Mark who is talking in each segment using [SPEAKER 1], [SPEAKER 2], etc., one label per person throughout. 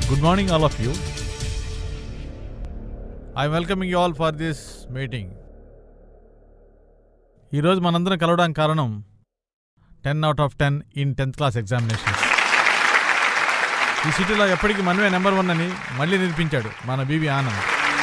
[SPEAKER 1] Good morning, all of you. I'm welcoming you all for this meeting. ఈరోజు మనందరం కలవడానికి కారణం ten out of ten in tenth class examination ఈ సిటీలో ఎప్పటికీ మనమే నెంబర్ వన్ అని మళ్ళీ నిరూపించాడు మన BB Anand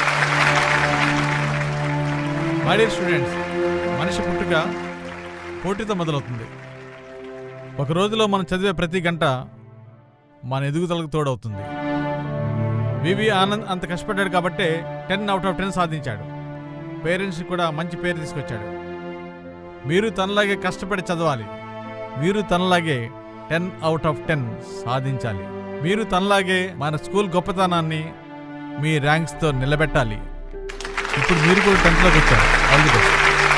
[SPEAKER 1] my dear students మనిషి పుట్టుక పోటీతో మొదలవుతుంది ఒక రోజులో మనం చదివే ప్రతి గంట మన ఎదుగుదలకు తోడవుతుంది వివి ఆనంద్ అంత కష్టపడ్డాడు కాబట్టే టెన్ అవుట్ ఆఫ్ టెన్ సాధించాడు పేరెంట్స్కి కూడా మంచి పేరు తీసుకొచ్చాడు మీరు తనలాగే కష్టపడి చదవాలి మీరు తనలాగే టెన్ అవుట్ ఆఫ్ టెన్ సాధించాలి మీరు తనలాగే మన స్కూల్ గొప్పతనాన్ని మీ ర్యాంక్స్తో నిలబెట్టాలి ఇప్పుడు మీరు కూడా టెన్త్లోకి వచ్చారు ఆల్ ది బెస్ట్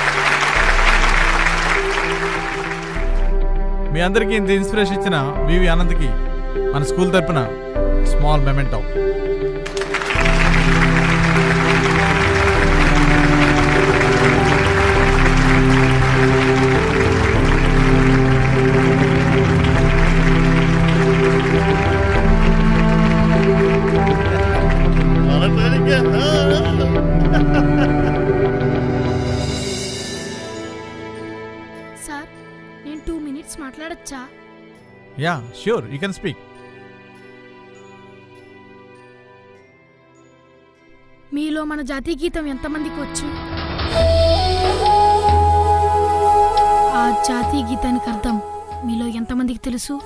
[SPEAKER 1] మీ అందరికీ ఇంత ఇన్స్పిరేషన్ ఇచ్చిన వివి ఆనంద్కి మన స్కూల్ తరపున స్మాల్ మెమెంటో
[SPEAKER 2] సార్ నేను టూ మినిట్స్ మాట్లాడచ్చా
[SPEAKER 1] yeah sure you can speak
[SPEAKER 2] మీలో మన జాతీయ గీతం ఎంతమందికి వచ్చు ఆ జాతీయ గీతానికి అర్థం మీలో ఎంతమందికి తెలుసు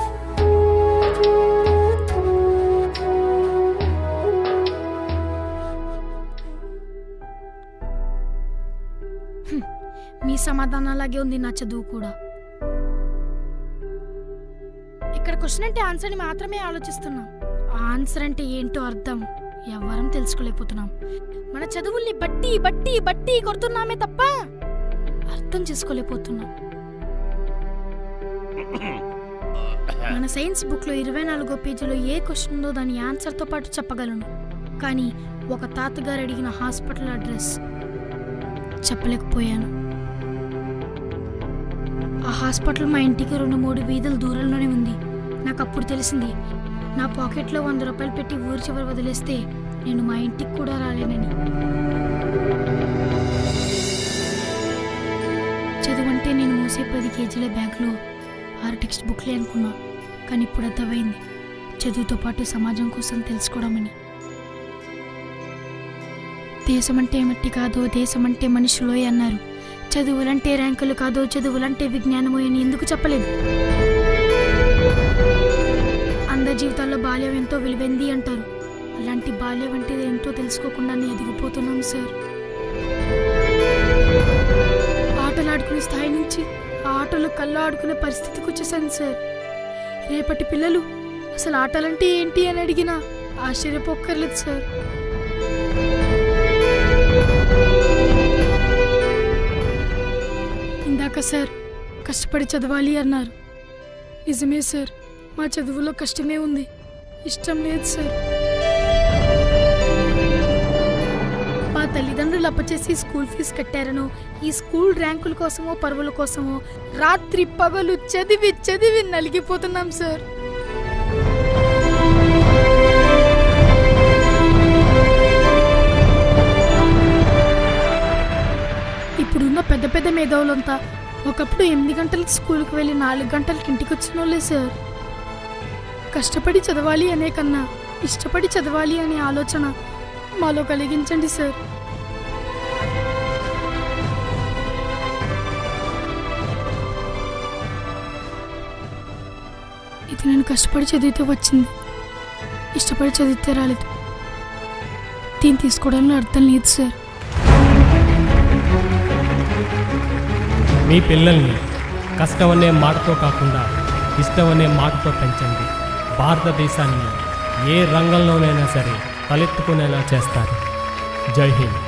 [SPEAKER 2] హ్మ్, మీ సమాధానం అలాగే ఉంది నా చదువు కూడా ఇక్కడ క్వశ్చన్ అంటే ఆన్సర్ని మాత్రమే ఆలోచిస్తున్నాం ఆ ఆన్సర్ అంటే ఏంటో అర్థం ఎవ్వరం తెలుసుకోలేకపోతున్నాం మన చదువుల్ని బట్టి బట్టి బట్టి కొడుతున్నామే తప్ప అర్థం చేసుకోలేకపోతున్నాం మన సైన్స్ బుక్లో ఇరవై నాలుగో పేజీలో ఏ క్వశ్చన్ ఉందో దాని ఆన్సర్తో పాటు చెప్పగలను కానీ ఒక తాతగారు అడిగిన హాస్పిటల్ అడ్రస్ చెప్పలేకపోయాను ఆ హాస్పిటల్ మా ఇంటికి రెండు మూడు వీధుల దూరంలోనే ఉంది నాకు అప్పుడు తెలిసింది నా పాకెట్లో వంద రూపాయలు పెట్టి ఊరి చివరి వదిలేస్తే నేను మా ఇంటికి కూడా రాలేనని చదువంటే నేను మోసే పది కేజీల బ్యాగ్లో ఆరు టెక్స్ట్ బుక్లే అనుకున్నా కానీ ఇప్పుడు అర్థమైంది చదువుతో పాటు సమాజం కోసం తెలుసుకోవడమని దేశమంటే మట్టి కాదో దేశమంటే మనుషులోయ్ అన్నారు చదువులంటే ర్యాంకులు కాదో చదువులంటే విజ్ఞానమో అని ఎందుకు చెప్పలేదు అందరి జీవితాల్లో బాల్యం ఎంతో విలువైంది అంటారు అలాంటి బాల్యం అంటే ఏంటో తెలుసుకోకుండానే ఎదిగిపోతున్నాం సార్ ఆటలు ఆడుకునే స్థాయి నుంచి ఆ ఆటలు కళ్ళు ఆడుకునే పరిస్థితికి వచ్చేసాను సార్ రేపటి పిల్లలు అసలు ఆటలంటే ఏంటి అని అడిగినా ఆశ్చర్యపోక్కర్లేదు సార్ ఇందాక సార్ కష్టపడి చదవాలి అన్నారు నిజమే సార్ మా చదువులో కష్టమే ఉంది ఇష్టం లేదు సార్ మా తల్లిదండ్రులు అప్పచేసి స్కూల్ ఫీజు కట్టారనో ఈ స్కూల్ ర్యాంకుల కోసమో పరువుల కోసమో రాత్రి పగలు చదివి చదివి నలిగిపోతున్నాం సార్ ఇప్పుడున్న పెద్ద పెద్ద మేధావులంతా ఒకప్పుడు ఎనిమిది గంటలకి స్కూల్కి వెళ్ళి నాలుగు గంటలకి ఇంటికి వచ్చిన వాళ్ళే సార్ కష్టపడి చదవాలి అనే కన్నా ఇష్టపడి చదవాలి అనే ఆలోచన మాలో కలిగించండి సార్ ఇది నేను కష్టపడి చదివితే వచ్చింది ఇష్టపడి చదివితే రాలేదు దీన్ని తీసుకోవడంలో అర్థం లేదు సార్
[SPEAKER 3] మీ పిల్లల్ని కష్టం అనే మాటతో కాకుండా ఇష్టం అనే మాటతో పెంచండి భారతదేశాన్ని ఏ రంగంలోనైనా సరే తలెత్తుకునేలా చేస్తారు జై హింద్